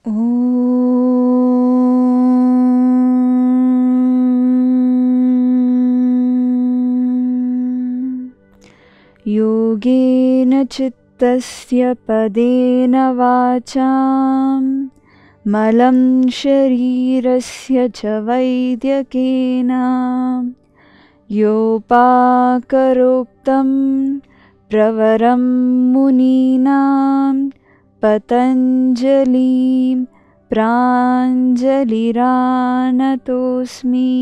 योगेन चित्तस्य पदेन वाचां मलं शरीरस्य च वैद्यकेन योपाकरोक्तं प्रवरं मुनीनां पतञ्जलिं ಪ್ರಾಂಜಲಿರಾನತೋಸ್ಮಿ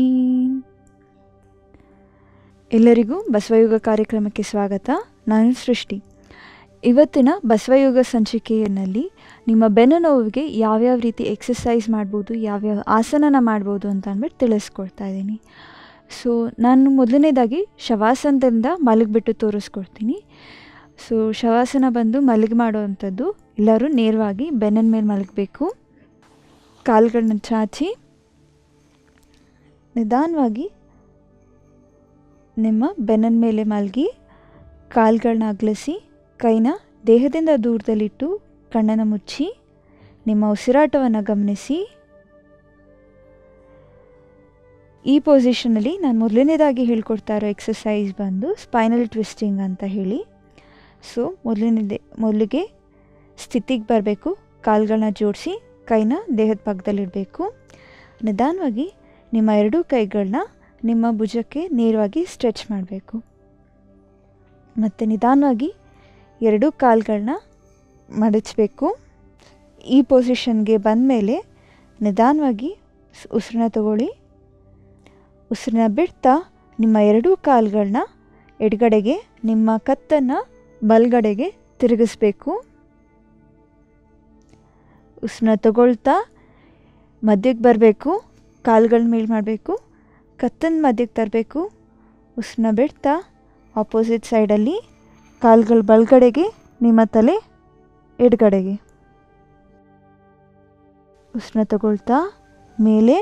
ಎಲ್ಲರಿಗೂ ಬಸವಯುಗ ಕಾರ್ಯಕ್ರಮಕ್ಕೆ ಸ್ವಾಗತ ನಾನು ಸೃಷ್ಟಿ ಇವತ್ತಿನ ಬಸವಯುಗ ಸಂಚಿಕೆಯಲ್ಲಿ ನಿಮ್ಮ ಬೆನ್ನು ನೋವಿಗೆ ಯಾವ್ಯಾವ ರೀತಿ ಎಕ್ಸಸೈಸ್ ಮಾಡ್ಬೋದು ಯಾವ್ಯಾವ ಆಸನನ ಮಾಡ್ಬೋದು ಅಂತ ಅಂದ್ಬಿಟ್ಟು ತಿಳಿಸ್ಕೊಡ್ತಾ ಇದ್ದೀನಿ ಸೊ ನಾನು ಮೊದಲನೇದಾಗಿ ಶವಾಸನದಿಂದ ಮಲಗಿಬಿಟ್ಟು ತೋರಿಸ್ಕೊಡ್ತೀನಿ ಸೊ ಶವಾಸನ ಬಂದು ಮಲಗಿ ಮಾಡೋವಂಥದ್ದು ಎಲ್ಲರೂ ನೇರವಾಗಿ ಬೆನ್ನಿನ ಮೇಲೆ ಮಲಗಬೇಕು ಕಾಲುಗಳನ್ನ ಚಾಚಿ ನಿಧಾನವಾಗಿ ನಿಮ್ಮ ಬೆನ್ನಿನ ಮೇಲೆ ಮಲಗಿ ಕಾಲುಗಳನ್ನ ಅಗಲಿಸಿ ಕೈನ ದೇಹದಿಂದ ದೂರದಲ್ಲಿಟ್ಟು ಕಣ್ಣನ್ನು ಮುಚ್ಚಿ ನಿಮ್ಮ ಉಸಿರಾಟವನ್ನು ಗಮನಿಸಿ ಈ ಪೊಸಿಷನಲ್ಲಿ ನಾನು ಮೊದಲನೇದಾಗಿ ಹೇಳ್ಕೊಡ್ತಾ ಇರೋ ಎಕ್ಸಸೈಸ್ ಬಂದು ಸ್ಪೈನಲ್ ಟ್ವಿಸ್ಟಿಂಗ್ ಅಂತ ಹೇಳಿ ಸೊ ಮೊದಲನೇದೇ ಮೊದಲಿಗೆ ಸ್ಥಿತಿಗೆ ಬರಬೇಕು ಕಾಲುಗಳನ್ನ ಜೋಡಿಸಿ ಕೈನ ದೇಹದ ಪಕ್ಕದಲ್ಲಿಡಬೇಕು ನಿಧಾನವಾಗಿ ನಿಮ್ಮ ಎರಡೂ ಕೈಗಳನ್ನ ನಿಮ್ಮ ಭುಜಕ್ಕೆ ನೇರವಾಗಿ ಸ್ಟ್ರೆಚ್ ಮಾಡಬೇಕು ಮತ್ತು ನಿಧಾನವಾಗಿ ಎರಡೂ ಕಾಲುಗಳನ್ನ ಮಡಚಬೇಕು ಈ ಪೊಸಿಷನ್ಗೆ ಬಂದಮೇಲೆ ನಿಧಾನವಾಗಿ ಉಸಿರನ್ನ ತಗೊಳ್ಳಿ ಉಸಿರನ್ನ ಬಿಡ್ತಾ ನಿಮ್ಮ ಎರಡೂ ಕಾಲುಗಳನ್ನ ಎಡಗಡೆಗೆ ನಿಮ್ಮ ಕತ್ತನ್ನು ಬಲಗಡೆಗೆ ತಿರುಗಿಸ್ಬೇಕು ಉಸಿರನ್ನ ತಗೊಳ್ತಾ ಮಧ್ಯಕ್ಕೆ ಬರಬೇಕು ಕಾಲುಗಳ ಮೇಲೆ ಮಾಡಬೇಕು ಕತ್ತನ ಮಧ್ಯಕ್ಕೆ ತರಬೇಕು ಉಸಿರನ್ನ ಬಿಡ್ತಾ ಆಪೋಸಿಟ್ ಸೈಡಲ್ಲಿ ಕಾಲುಗಳು ಬಲಗಡೆಗೆ ನಿಮ್ಮ ತಲೆ ಎಡಗಡೆಗೆ ಉಸಿರನ್ನ ತಗೊಳ್ತಾ ಮೇಲೆ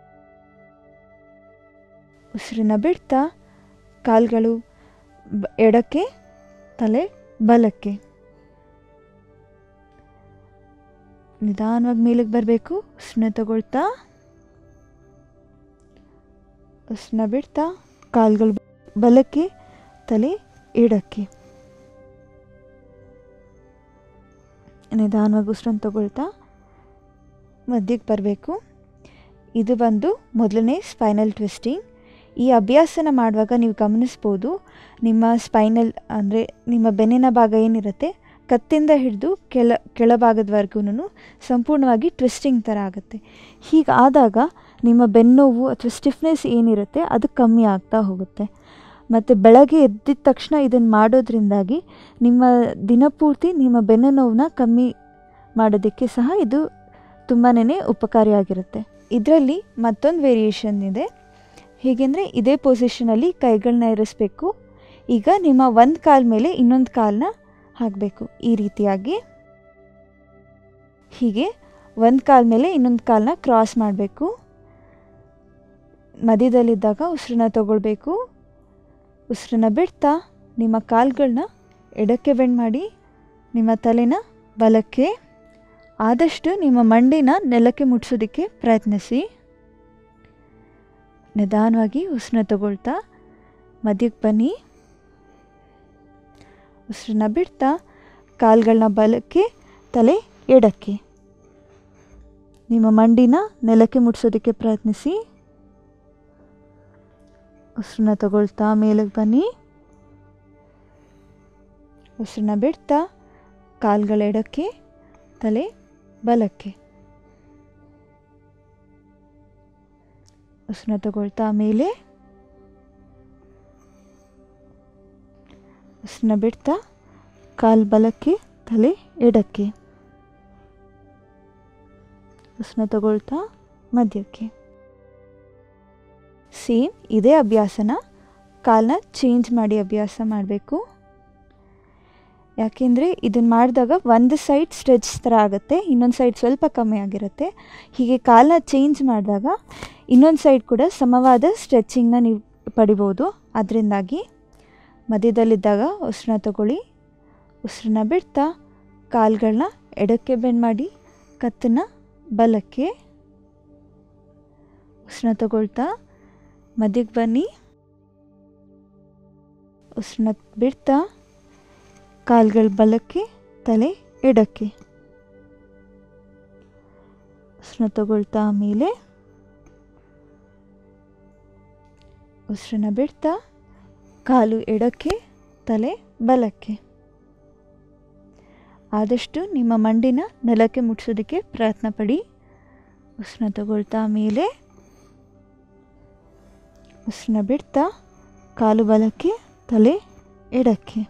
ಉಸಿರನ್ನ ಬಿಡ್ತಾ ಕಾಲುಗಳು ಬ ಎಡಕ್ಕೆ ತಲೆ ಬಲಕ್ಕೆ ನಿಧಾನವಾಗಿ ಮೇಲಕ್ಕೆ ಬರಬೇಕು ಉಸಿರನ್ನ ತಗೊಳ್ತಾ ಉಸಿರನ್ನ ಬಿಡ್ತಾ ಕಾಲುಗಳು ಬಲಕ್ಕೆ ತಲೆ ಎಡಕ್ಕೆ ನಿಧಾನವಾಗಿ ಉಸಿರನ್ನು ತಗೊಳ್ತಾ ಮಧ್ಯಕ್ಕೆ ಬರಬೇಕು ಇದು ಬಂದು ಮೊದಲನೇ ಸ್ಪೈನಲ್ ಟ್ವಿಸ್ಟಿಂಗ್ ಈ ಅಭ್ಯಾಸನ ಮಾಡುವಾಗ ನೀವು ಗಮನಿಸ್ಬೋದು ನಿಮ್ಮ ಸ್ಪೈನಲ್ ಅಂದರೆ ನಿಮ್ಮ ಬೆನ್ನಿನ ಭಾಗ ಏನಿರುತ್ತೆ ಕತ್ತಿಂದ ಹಿಡಿದು ಕೆಳ ಕೆಳಭಾಗದವರೆಗೂ ಸಂಪೂರ್ಣವಾಗಿ ಟ್ವಿಸ್ಟಿಂಗ್ ಥರ ಆಗುತ್ತೆ ಹೀಗಾದಾಗ ನಿಮ್ಮ ಬೆನ್ನೋವು ಅಥವಾ ಸ್ಟಿಫ್ನೆಸ್ ಏನಿರುತ್ತೆ ಅದು ಕಮ್ಮಿ ಆಗ್ತಾ ಹೋಗುತ್ತೆ ಮತ್ತು ಬೆಳಗ್ಗೆ ಎದ್ದಿದ ತಕ್ಷಣ ಇದನ್ನು ಮಾಡೋದ್ರಿಂದಾಗಿ ನಿಮ್ಮ ದಿನಪೂರ್ತಿ ನಿಮ್ಮ ಬೆನ್ನು ನೋವನ್ನ ಕಮ್ಮಿ ಮಾಡೋದಕ್ಕೆ ಸಹ ಇದು ತುಂಬಾ ಉಪಕಾರಿಯಾಗಿರುತ್ತೆ ಇದರಲ್ಲಿ ಮತ್ತೊಂದು ವೇರಿಯೇಷನ್ ಇದೆ ಹೇಗೆಂದರೆ ಇದೇ ಪೊಸಿಷನಲ್ಲಿ ಕೈಗಳನ್ನ ಇರಿಸ್ಬೇಕು ಈಗ ನಿಮ್ಮ ಒಂದು ಕಾಲ ಮೇಲೆ ಇನ್ನೊಂದು ಕಾಲನ್ನ ಹಾಕಬೇಕು ಈ ರೀತಿಯಾಗಿ ಹೀಗೆ ಒಂದು ಕಾಲ ಮೇಲೆ ಇನ್ನೊಂದು ಕಾಲನ್ನ ಕ್ರಾಸ್ ಮಾಡಬೇಕು ಮಧ್ಯದಲ್ಲಿದ್ದಾಗ ಉಸಿರನ್ನ ತಗೊಳ್ಬೇಕು ಉಸಿರನ್ನ ಬಿಡ್ತಾ ನಿಮ್ಮ ಕಾಲುಗಳನ್ನ ಎಡಕ್ಕೆ ಬೆಂಡ್ ಮಾಡಿ ನಿಮ್ಮ ತಲೆನ ಬಲಕ್ಕೆ ಆದಷ್ಟು ನಿಮ್ಮ ಮಂಡಿನ ನೆಲಕ್ಕೆ ಮುಟ್ಸೋದಕ್ಕೆ ಪ್ರಯತ್ನಿಸಿ ನಿಧಾನವಾಗಿ ಉಸಿರನ್ನ ತಗೊಳ್ತಾ ಮಧ್ಯಕ್ಕೆ ಬನ್ನಿ ಉಸಿರನ್ನ ಬಿಡ್ತಾ ಕಾಲುಗಳನ್ನ ಬಲಕ್ಕೆ ತಲೆ ಎಡಕ್ಕೆ ನಿಮ್ಮ ಮಂಡಿನ ನೆಲಕ್ಕೆ ಮುಟ್ಸೋದಕ್ಕೆ ಪ್ರಯತ್ನಿಸಿ ಉಸಿರನ್ನ ತಗೊಳ್ತಾ ಮೇಲಕ್ಕೆ ಬನ್ನಿ ಉಸಿರನ್ನ ಬಿಡ್ತಾ ಕಾಲುಗಳ ಎಡಕ್ಕೆ ತಲೆ ಬಲಕ್ಕೆ ಉಸಿರನ್ನ ತಗೊಳ್ತಾ ಮೇಲೆ ಉಸಿರನ್ನ ಬಿಡ್ತಾ ಕಾಲು ಬಲಕ್ಕೆ ತಲೆ ಎಡಕ್ಕೆ ಉಸಿರನ್ನ ತಗೊಳ್ತಾ ಮಧ್ಯಕ್ಕೆ ಸೇಮ್ ಇದೇ ಅಭ್ಯಾಸನ ಕಾಲನ್ನ ಚೇಂಜ್ ಮಾಡಿ ಅಭ್ಯಾಸ ಮಾಡಬೇಕು ಯಾಕೆಂದರೆ ಇದನ್ನು ಮಾಡಿದಾಗ ಒಂದು ಸೈಡ್ ಸ್ಟ್ರೆಚ್ ಥರ ಆಗುತ್ತೆ ಇನ್ನೊಂದು ಸೈಡ್ ಸ್ವಲ್ಪ ಕಮ್ಮಿ ಆಗಿರುತ್ತೆ ಹೀಗೆ ಕಾಲನ್ನ ಚೇಂಜ್ ಮಾಡಿದಾಗ ಇನ್ನೊಂದು ಸೈಡ್ ಕೂಡ ಸಮವಾದ ಸ್ಟ್ರೆಚಿಂಗ್ನ ನೀವು ಪಡಿಬೋದು ಅದರಿಂದಾಗಿ ಮಧ್ಯದಲ್ಲಿದ್ದಾಗ ಉಸಿರನ್ನ ತಗೊಳ್ಳಿ ಉಸಿರನ್ನ ಬಿಡ್ತಾ ಕಾಲುಗಳನ್ನ ಎಡಕ್ಕೆ ಬೆಂಡ್ ಮಾಡಿ ಕತ್ತನ್ನು ಬಲಕ್ಕೆ ಉಸಿರನ್ನ ತಗೊಳ್ತಾ ಮಧ್ಯಕ್ಕೆ ಬನ್ನಿ ಉಸಿರನ್ನ ಬಿಡ್ತಾ ಕಾಲ್ಗಳು ಬಲಕ್ಕೆ ತಲೆ ಎಡಕ್ಕೆ ಉಸಿರನ್ನ ತಗೊಳ್ತಾ ಮೇಲೆ ಉಸಿರನ್ನ ಬಿಡ್ತಾ ಕಾಲು ಎಡಕ್ಕೆ ತಲೆ ಬಲಕ್ಕೆ ಆದಷ್ಟು ನಿಮ್ಮ ಮಂಡಿನ ನೆಲಕ್ಕೆ ಮುಟ್ಸೋದಕ್ಕೆ ಪ್ರಯತ್ನ ಪಡಿ ಉಸಿರನ್ನ ತಗೊಳ್ತಾ ಮೇಲೆ ಉಸಿರನ್ನ ಬಿಡ್ತಾ ಕಾಲು ಬಲಕ್ಕೆ ತಲೆ ಎಡಕ್ಕೆ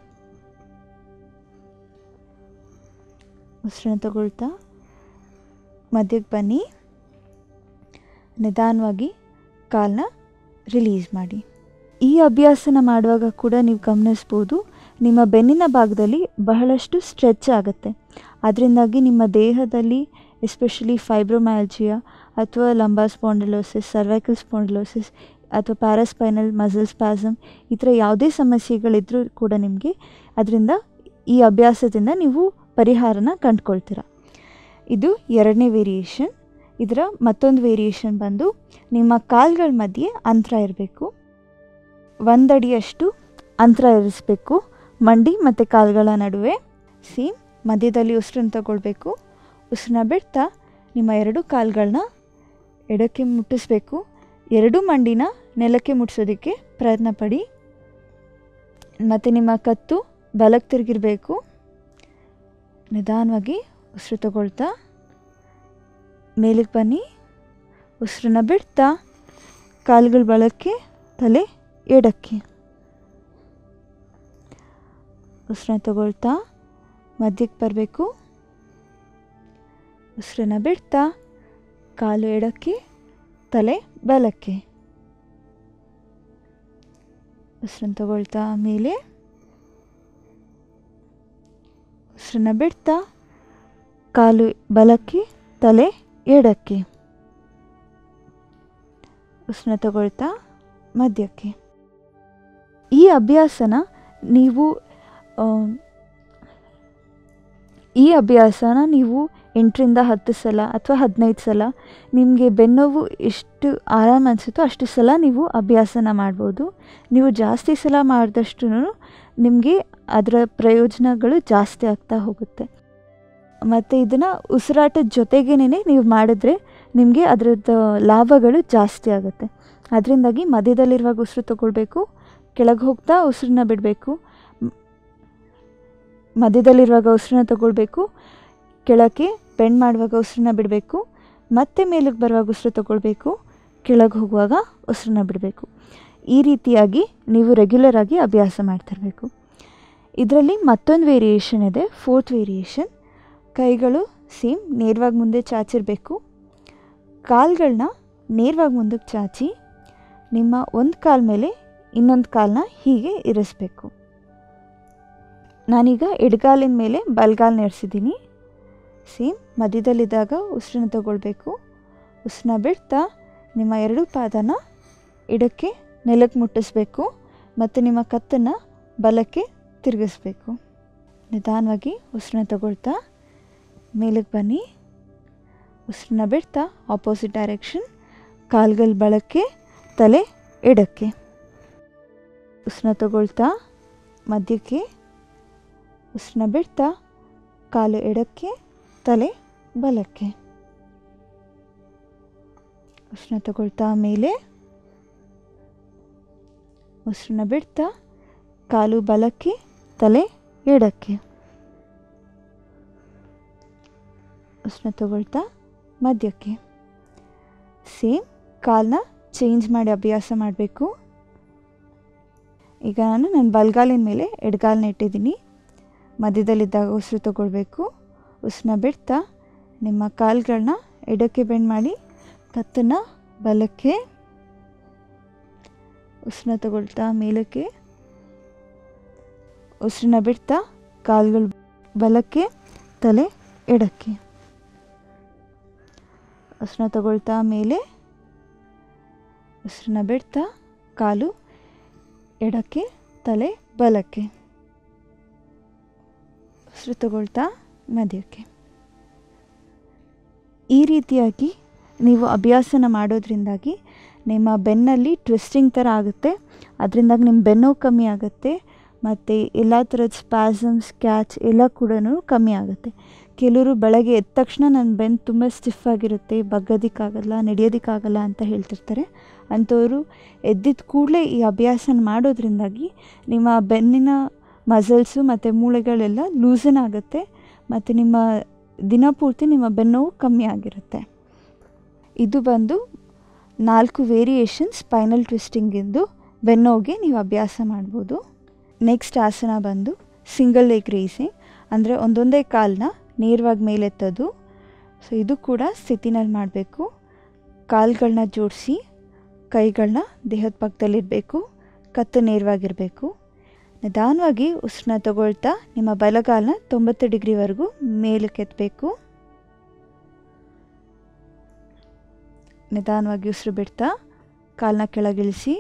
ಉಸಿರನ್ನ ತಗೊಳ್ತಾ ಮಧ್ಯಕ್ಕೆ ಬನ್ನಿ ನಿಧಾನವಾಗಿ ಕಾಲನ್ನ ರಿಲೀಸ್ ಮಾಡಿ ಈ ಅಭ್ಯಾಸನ ಮಾಡುವಾಗ ಕೂಡ ನೀವು ಗಮನಿಸ್ಬೋದು ನಿಮ್ಮ ಬೆನ್ನಿನ ಭಾಗದಲ್ಲಿ ಬಹಳಷ್ಟು ಸ್ಟ್ರೆಚ್ ಆಗುತ್ತೆ ಅದರಿಂದಾಗಿ ನಿಮ್ಮ ದೇಹದಲ್ಲಿ ಎಸ್ಪೆಷಲಿ ಫೈಬ್ರೋಮ್ಯಾಲ್ಜಿಯಾ ಅಥವಾ ಲಂಬಾ ಸ್ಪಾಂಡಲೋಸಿಸ್ ಸರ್ವೈಕಲ್ ಸ್ಪಾಂಡಲೋಸಿಸ್ ಅಥವಾ ಪ್ಯಾರಾಸ್ಪೈನಲ್ ಮಸಲ್ ಸ್ಪ್ಯಾಸಮ್ ಈ ಥರ ಯಾವುದೇ ಸಮಸ್ಯೆಗಳಿದ್ರೂ ಕೂಡ ನಿಮಗೆ ಅದರಿಂದ ಈ ಅಭ್ಯಾಸದಿಂದ ನೀವು ಪರಿಹಾರನ ಕಂಡುಕೊಳ್ತೀರ ಇದು ಎರಡನೇ ವೇರಿಯೇಷನ್ ಇದರ ಮತ್ತೊಂದು ವೇರಿಯೇಷನ್ ಬಂದು ನಿಮ್ಮ ಕಾಲ್ಗಳ ಮಧ್ಯೆ ಅಂತರ ಇರಬೇಕು ಒಂದಡಿಯಷ್ಟು ಅಂತರ ಇರಿಸ್ಬೇಕು ಮಂಡಿ ಮತ್ತು ಕಾಲುಗಳ ನಡುವೆ ಸೇಮ್ ಮಧ್ಯದಲ್ಲಿ ಉಸಿರನ್ನು ತಗೊಳ್ಬೇಕು ಉಸಿರನ್ನ ಬಿಡ್ತಾ ನಿಮ್ಮ ಎರಡು ಕಾಲುಗಳನ್ನ ಎಡಕ್ಕೆ ಮುಟ್ಟಿಸ್ಬೇಕು ಎರಡು ಮಂಡಿನ ನೆಲಕ್ಕೆ ಮುಟ್ಸೋದಕ್ಕೆ ಪ್ರಯತ್ನ ಪಡಿ ಮತ್ತು ನಿಮ್ಮ ಕತ್ತು ಬಲಕ್ಕೆ ತಿರುಗಿರಬೇಕು ನಿಧಾನವಾಗಿ ಉಸಿರು ತಗೊಳ್ತಾ ಮೇಲಕ್ಕೆ ಬನ್ನಿ ಉಸಿರನ್ನ ಬಿಡ್ತಾ ಕಾಲುಗಳ ಬಲಕ್ಕೆ ತಲೆ ಎಡಕ್ಕೆ ಉಸಿರನ್ನ ತಗೊಳ್ತಾ ಮಧ್ಯಕ್ಕೆ ಬರಬೇಕು ಉಸಿರನ್ನ ಬಿಡ್ತಾ ಕಾಲು ಎಡಕ್ಕೆ ತಲೆ ಬಲಕ್ಕೆ ಉಸಿರನ್ನ ತಗೊಳ್ತಾ ಮೇಲೆ ಉಸಿರನ್ನ ಬಿಡ್ತಾ ಕಾಲು ಬಲಕ್ಕೆ ತಲೆ ಎಡಕ್ಕೆ ಉಸಿರನ್ನ ತಗೊಳ್ತಾ ಮಧ್ಯಕ್ಕೆ ಈ ಅಭ್ಯಾಸನ ನೀವು ಆ, ಈ ಅಭ್ಯಾಸನ ನೀವು ಎಂಟರಿಂದ ಹತ್ತು ಸಲ ಅಥವಾ ಹದಿನೈದು ಸಲ ನಿಮಗೆ ಬೆನ್ನೋವು ಎಷ್ಟು ಆರಾಮ ಅನಿಸುತ್ತೋ ಅಷ್ಟು ಸಲ ನೀವು ಅಭ್ಯಾಸನ ಮಾಡ್ಬೋದು ನೀವು ಜಾಸ್ತಿ ಸಲ ಮಾಡಿದಷ್ಟು ನಿಮಗೆ ಅದರ ಪ್ರಯೋಜನಗಳು ಜಾಸ್ತಿ ಆಗ್ತಾ ಹೋಗುತ್ತೆ ಮತ್ತು ಇದನ್ನು ಉಸಿರಾಟದ ಜೊತೆಗೇನೆ ನೀವು ಮಾಡಿದ್ರೆ ನಿಮಗೆ ಅದರದ್ದು ಲಾಭಗಳು ಜಾಸ್ತಿ ಆಗುತ್ತೆ ಅದರಿಂದಾಗಿ ಮಧ್ಯದಲ್ಲಿರುವಾಗ ಉಸಿರು ತಗೊಳ್ಬೇಕು ಕೆಳಗೆ ಹೋಗ್ತಾ ಉಸಿರನ್ನ ಬಿಡಬೇಕು ಮಧ್ಯದಲ್ಲಿರುವಾಗ ಉಸಿರನ್ನ ತಗೊಳ್ಬೇಕು ಕೆಳಕ್ಕೆ ಬೆಂಡ್ ಮಾಡುವಾಗ ಉಸಿರನ್ನ ಬಿಡಬೇಕು ಮತ್ತೆ ಮೇಲಕ್ಕೆ ಬರುವಾಗ ಉಸಿರು ತಗೊಳ್ಬೇಕು ಕೆಳಗೆ ಹೋಗುವಾಗ ಉಸಿರನ್ನ ಬಿಡಬೇಕು ಈ ರೀತಿಯಾಗಿ ನೀವು ರೆಗ್ಯುಲರ್ ಆಗಿ ಅಭ್ಯಾಸ ಮಾಡ್ತಿರಬೇಕು ಇದರಲ್ಲಿ ಮತ್ತೊಂದು ವೇರಿಯೇಷನ್ ಇದೆ ಫೋರ್ತ್ ವೇರಿಯೇಷನ್ ಕೈಗಳು ಸೇಮ್ ನೇರವಾಗಿ ಮುಂದೆ ಚಾಚಿರಬೇಕು ಕಾಲ್ಗಳನ್ನ ನೇರವಾಗಿ ಮುಂದಕ್ಕೆ ಚಾಚಿ ನಿಮ್ಮ ಒಂದು ಕಾಲ ಮೇಲೆ ಇನ್ನೊಂದು ಕಾಲನ್ನ ಹೀಗೆ ಇರಿಸ್ಬೇಕು ನಾನೀಗ ಎಡಗಾಲಿನ ಮೇಲೆ ಬಲ್ಗಾಲ್ ನೆರೆಸಿದ್ದೀನಿ ಸೇಮ್ ಮಧ್ಯದಲ್ಲಿದ್ದಾಗ ಉಸಿರನ್ನ ತಗೊಳ್ಬೇಕು ಉಸಿರನ್ನ ಬಿಡ್ತಾ ನಿಮ್ಮ ಎರಡು ಪಾದನ ಎಡಕ್ಕೆ ನೆಲಕ್ಕೆ ಮುಟ್ಟಿಸ್ಬೇಕು ಮತ್ತು ನಿಮ್ಮ ಕತ್ತನ್ನು ಬಲಕ್ಕೆ ತಿರುಗಿಸ್ಬೇಕು ನಿಧಾನವಾಗಿ ಉಸಿರನ್ನ ತಗೊಳ್ತಾ ಮೇಲಕ್ಕೆ ಬನ್ನಿ ಉಸಿರನ್ನ ಬಿಡ್ತಾ ಆಪೋಸಿಟ್ ಡೈರೆಕ್ಷನ್ ಕಾಲ್ಗಳ ಬಳಕ್ಕೆ ತಲೆ ಎಡಕ್ಕೆ ಉಸಿರನ್ನ ತಗೊಳ್ತಾ ಮಧ್ಯಕ್ಕೆ ಉಸಿರನ್ನ ಬಿಡ್ತಾ ಕಾಲು ಎಡಕ್ಕೆ ತಲೆ ಬಲಕ್ಕೆ ಉಸಿರನ್ನ ತಗೊಳ್ತಾ ಮೇಲೆ ಉಸಿರನ್ನ ಬಿಡ್ತಾ ಕಾಲು ಬಲಕ್ಕೆ ತಲೆ ಎಡಕ್ಕೆ ಉಸಿರನ್ನ ತಗೊಳ್ತಾ ಮಧ್ಯಕ್ಕೆ ಸೇಮ್ ಕಾಲನ್ನ ಚೇಂಜ್ ಮಾಡಿ ಅಭ್ಯಾಸ ಮಾಡಬೇಕು ಈಗ ನಾನು ನನ್ನ ಬಲ್ಗಾಲಿನ ಮೇಲೆ ಎಡಗಾಲನ್ನ ಇಟ್ಟಿದ್ದೀನಿ ಮಧ್ಯದಲ್ಲಿದ್ದಾಗ ಉಸಿರು ತಗೊಳ್ಬೇಕು ಉಸಿರನ್ನ ಬಿಡ್ತಾ ನಿಮ್ಮ ಕಾಲುಗಳನ್ನ ಎಡಕ್ಕೆ ಬೆಂಡ್ ಮಾಡಿ ಕತ್ತನ್ನು ಬಲಕ್ಕೆ ಉಸಿರನ್ನ ತಗೊಳ್ತಾ ಮೇಲಕ್ಕೆ ಉಸಿರನ್ನ ಬಿಡ್ತಾ ಕಾಲುಗಳು ಬಲಕ್ಕೆ ತಲೆ ಎಡಕ್ಕೆ ಉಸಿರನ್ನ ತಗೊಳ್ತಾ ಮೇಲೆ ಉಸಿರನ್ನ ಬಿಡ್ತಾ ಕಾಲು ಎಡಕ್ಕೆ ತಲೆ ಬಲಕ್ಕೆ ಉಸಿರು ತಗೊಳ್ತಾ ಮಧ್ಯಕ್ಕೆ ಈ ರೀತಿಯಾಗಿ ನೀವು ಅಭ್ಯಾಸನ ಮಾಡೋದ್ರಿಂದಾಗಿ ನಿಮ್ಮ ಬೆನ್ನಲ್ಲಿ ಟ್ವಿಸ್ಟಿಂಗ್ ಥರ ಆಗುತ್ತೆ ಅದರಿಂದಾಗಿ ನಿಮ್ಮ ಬೆನ್ನು ಕಮ್ಮಿ ಆಗುತ್ತೆ ಮತ್ತು ಎಲ್ಲ ಥರದ ಸ್ಪ್ಯಾಸಮ್ಸ್ ಕ್ಯಾಚ್ ಎಲ್ಲ ಕೂಡ ಕಮ್ಮಿ ಆಗುತ್ತೆ ಕೆಲವರು ಬೆಳಗ್ಗೆ ಎದ್ದ ತಕ್ಷಣ ನನ್ನ ಬೆನ್ನು ತುಂಬ ಸ್ಟಿಫ್ ಆಗಿರುತ್ತೆ ಬಗ್ಗೋದಕ್ಕಾಗಲ್ಲ ನಡೆಯೋದಕ್ಕಾಗಲ್ಲ ಅಂತ ಹೇಳ್ತಿರ್ತಾರೆ ಅಂಥವರು ಎದ್ದಿದ್ದ ಕೂಡಲೇ ಈ ಅಭ್ಯಾಸನ ಮಾಡೋದ್ರಿಂದಾಗಿ ನಿಮ್ಮ ಬೆನ್ನಿನ ಮಸಲ್ಸು ಮತ್ತು ಮೂಳೆಗಳೆಲ್ಲ ಲೂಸನ್ ಆಗುತ್ತೆ ಮತ್ತು ನಿಮ್ಮ ದಿನಪೂರ್ತಿ ನಿಮ್ಮ ಬೆನ್ನೋವು ಕಮ್ಮಿ ಆಗಿರುತ್ತೆ ಇದು ಬಂದು ನಾಲ್ಕು ವೇರಿಯೇಷನ್ ಸ್ಪೈನಲ್ ಟ್ವಿಸ್ಟಿಂಗಿಂದು ಬೆನ್ನೋವಿಗೆ ನೀವು ಅಭ್ಯಾಸ ಮಾಡ್ಬೋದು ನೆಕ್ಸ್ಟ್ ಆಸನ ಬಂದು ಸಿಂಗಲ್ ಲೆಗ್ ರೇಸಿಂಗ್ ಅಂದರೆ ಒಂದೊಂದೇ ಕಾಲನ್ನ ನೇರವಾಗಿ ಮೇಲೆತ್ತೋದು ಸೊ ಇದು ಕೂಡ ಸ್ಥಿತಿನಲ್ಲಿ ಮಾಡಬೇಕು ಕಾಲುಗಳನ್ನ ಜೋಡಿಸಿ ಕೈಗಳನ್ನ ದೇಹದ ಪಕ್ಕದಲ್ಲಿಡಬೇಕು ಕತ್ತು ನೇರವಾಗಿರಬೇಕು ನಿಧಾನವಾಗಿ ಉಸಿರನ್ನ ತಗೊಳ್ತಾ ನಿಮ್ಮ ಬಲಗಾಲನ್ನ ತೊಂಬತ್ತು ಡಿಗ್ರಿವರೆಗೂ ಮೇಲಕ್ಕೆ ಎತ್ತಬೇಕು ನಿಧಾನವಾಗಿ ಉಸಿರು ಬಿಡ್ತಾ ಕಾಲನ್ನ ಕೆಳಗಿಳಿಸಿ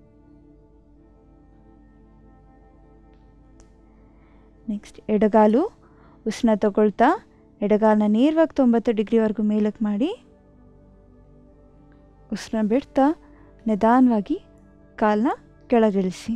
ನೆಕ್ಸ್ಟ್ ಎಡಗಾಲು ಉಸಿರನ್ನ ತಗೊಳ್ತಾ ಎಡಗಾಲನ್ನ ನೇರವಾಗಿ ತೊಂಬತ್ತು ಡಿಗ್ರಿವರೆಗೂ ಮೇಲಕ್ಕೆ ಮಾಡಿ ಉಸಿರನ್ನ ಬಿಡ್ತಾ ನಿಧಾನವಾಗಿ ಕಾಲನ್ನ ಕೆಳಗಿಳಿಸಿ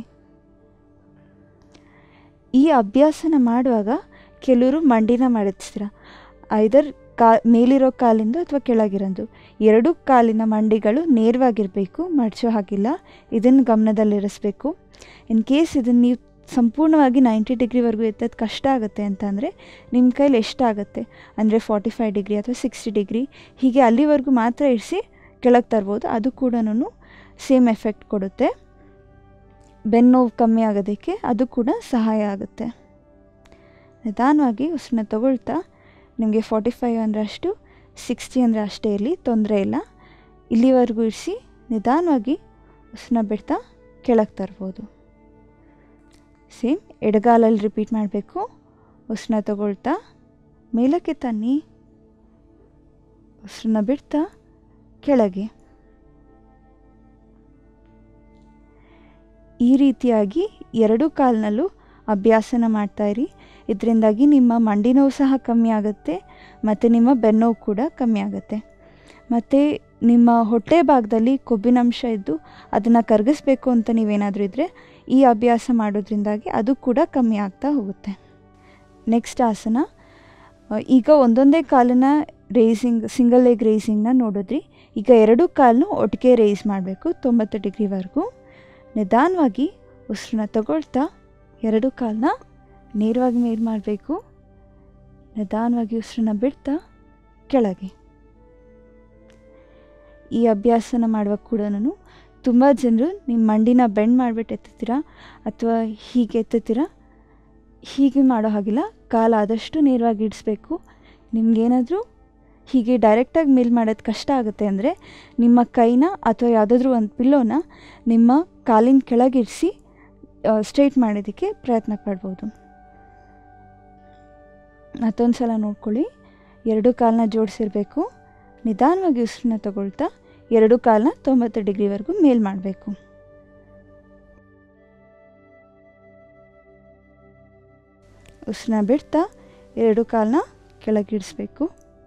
ಈ ಅಭ್ಯಾಸನ ಮಾಡುವಾಗ ಕೆಲವರು ಮಂಡಿನ ಮಾಡಿಸ್ತೀರ ಐದರ್ ಕಾ ಮೇಲಿರೋ ಕಾಲಿಂದು ಅಥವಾ ಕೆಳಗಿರೋದು ಎರಡೂ ಕಾಲಿನ ಮಂಡಿಗಳು ನೇರವಾಗಿರಬೇಕು ಮಡಚೋ ಹಾಗಿಲ್ಲ ಇದನ್ನು ಗಮನದಲ್ಲಿರಿಸ್ಬೇಕು ಇನ್ ಕೇಸ್ ಇದನ್ನು ನೀವು ಸಂಪೂರ್ಣವಾಗಿ ನೈಂಟಿ ಡಿಗ್ರಿವರೆಗೂ ಎತ್ತೋದು ಕಷ್ಟ ಆಗುತ್ತೆ ಅಂತಂದರೆ ನಿಮ್ಮ ಕೈಲಿ ಎಷ್ಟಾಗುತ್ತೆ ಅಂದರೆ ಫಾರ್ಟಿ ಫೈವ್ ಡಿಗ್ರಿ ಅಥವಾ ಸಿಕ್ಸ್ಟಿ ಡಿಗ್ರಿ ಹೀಗೆ ಅಲ್ಲಿವರೆಗೂ ಮಾತ್ರ ಇರಿಸಿ ಕೆಳಗೆ ತರ್ಬೋದು ಅದು ಕೂಡ ಸೇಮ್ ಎಫೆಕ್ಟ್ ಕೊಡುತ್ತೆ ಬೆನ್ನೋವು ಕಮ್ಮಿ ಆಗೋದಕ್ಕೆ ಅದು ಕೂಡ ಸಹಾಯ ಆಗುತ್ತೆ ನಿಧಾನವಾಗಿ ಉಸಿರನ್ನ ತಗೊಳ್ತಾ ನಿಮಗೆ ಫಾರ್ಟಿ ಫೈವ್ ಅಂದರೆ ಅಷ್ಟು ಸಿಕ್ಸ್ಟಿ ಅಂದರೆ ಅಷ್ಟೇ ಇರಲಿ ತೊಂದರೆ ಇಲ್ಲ ಇಲ್ಲಿವರೆಗೂ ಇರಿಸಿ ನಿಧಾನವಾಗಿ ಉಸಿರನ್ನ ಬಿಡ್ತಾ ಕೆಳಗೆ ತರ್ಬೋದು ಸೇಮ್ ಎಡಗಾಲಲ್ಲಿ ರಿಪೀಟ್ ಮಾಡಬೇಕು ಉಸಿರನ್ನ ತಗೊಳ್ತಾ ಮೇಲಕ್ಕೆ ತನ್ನಿ ಉಸಿರನ್ನ ಬಿಡ್ತಾ ಕೆಳಗೆ ಈ ರೀತಿಯಾಗಿ ಎರಡು ಕಾಲಿನಲ್ಲೂ ಅಭ್ಯಾಸನ ಮಾಡ್ತಾಯಿರಿ ಇದರಿಂದಾಗಿ ನಿಮ್ಮ ಮಂಡಿ ನೋವು ಸಹ ಕಮ್ಮಿ ಆಗುತ್ತೆ ಮತ್ತು ನಿಮ್ಮ ಬೆನ್ನೋವು ಕೂಡ ಕಮ್ಮಿ ಆಗುತ್ತೆ ಮತ್ತು ನಿಮ್ಮ ಹೊಟ್ಟೆ ಭಾಗದಲ್ಲಿ ಕೊಬ್ಬಿನಂಶ ಇದ್ದು ಅದನ್ನು ಕರಗಿಸ್ಬೇಕು ಅಂತ ನೀವೇನಾದರೂ ಇದ್ದರೆ ಈ ಅಭ್ಯಾಸ ಮಾಡೋದ್ರಿಂದಾಗಿ ಅದು ಕೂಡ ಕಮ್ಮಿ ಆಗ್ತಾ ಹೋಗುತ್ತೆ ನೆಕ್ಸ್ಟ್ ಆಸನ ಈಗ ಒಂದೊಂದೇ ಕಾಲನ್ನ ರೇಸಿಂಗ್ ಸಿಂಗಲ್ ಲೆಗ್ ರೇಸಿಂಗ್ನ ನೋಡಿದ್ರಿ ಈಗ ಎರಡು ಕಾಲನ್ನು ಒಟ್ಟಿಗೆ ರೇಸ್ ಮಾಡಬೇಕು ತೊಂಬತ್ತು ಡಿಗ್ರಿವರೆಗೂ ನಿಧಾನವಾಗಿ ಉಸಿರನ್ನ ತಗೊಳ್ತಾ ಎರಡು ಕಾಲನ್ನ ನೇರವಾಗಿ ಮೇಲ್ ಮಾಡಬೇಕು ನಿಧಾನವಾಗಿ ಉಸಿರನ್ನ ಬಿಡ್ತಾ ಕೆಳಗೆ ಈ ಅಭ್ಯಾಸನ ಮಾಡುವಾಗ ಕೂಡ ತುಂಬ ಜನರು ನಿಮ್ಮ ಮಂಡಿನ ಬೆಂಡ್ ಮಾಡಿಬಿಟ್ಟು ಎತ್ತುತ್ತೀರಾ ಅಥವಾ ಹೀಗೆ ಎತ್ತುತ್ತೀರಾ ಹೀಗೆ ಮಾಡೋ ಹಾಗಿಲ್ಲ ಕಾಲು ಆದಷ್ಟು ನೇರವಾಗಿ ಇಡಿಸ್ಬೇಕು ನಿಮಗೇನಾದರೂ ಹೀಗೆ ಡೈರೆಕ್ಟಾಗಿ ಮೇಲ್ ಮಾಡೋದು ಕಷ್ಟ ಆಗುತ್ತೆ ಅಂದರೆ ನಿಮ್ಮ ಕೈನ ಅಥವಾ ಯಾವುದಾದ್ರೂ ಒಂದು ಪಿಲ್ಲೋನ ನಿಮ್ಮ ಕಾಲಿನ ಕೆಳಗಿರಿಸಿ ಸ್ಟ್ರೈಟ್ ಮಾಡೋದಕ್ಕೆ ಪ್ರಯತ್ನ ಪಡ್ಬೋದು ಮತ್ತೊಂದು ಸಲ ನೋಡ್ಕೊಳ್ಳಿ ಎರಡು ಕಾಲನ್ನ ಜೋಡಿಸಿರಬೇಕು ನಿಧಾನವಾಗಿ ಉಸಿರನ್ನ ತಗೊಳ್ತಾ ಎರಡು ಕಾಲನ್ನ ತೊಂಬತ್ತು ಡಿಗ್ರಿವರೆಗೂ ಮೇಲ್ ಮಾಡಬೇಕು ಉಸಿರನ್ನ ಬಿಡ್ತಾ ಎರಡು ಕಾಲನ್ನ ಕೆಳಗಿಡಿಸ್ಬೇಕು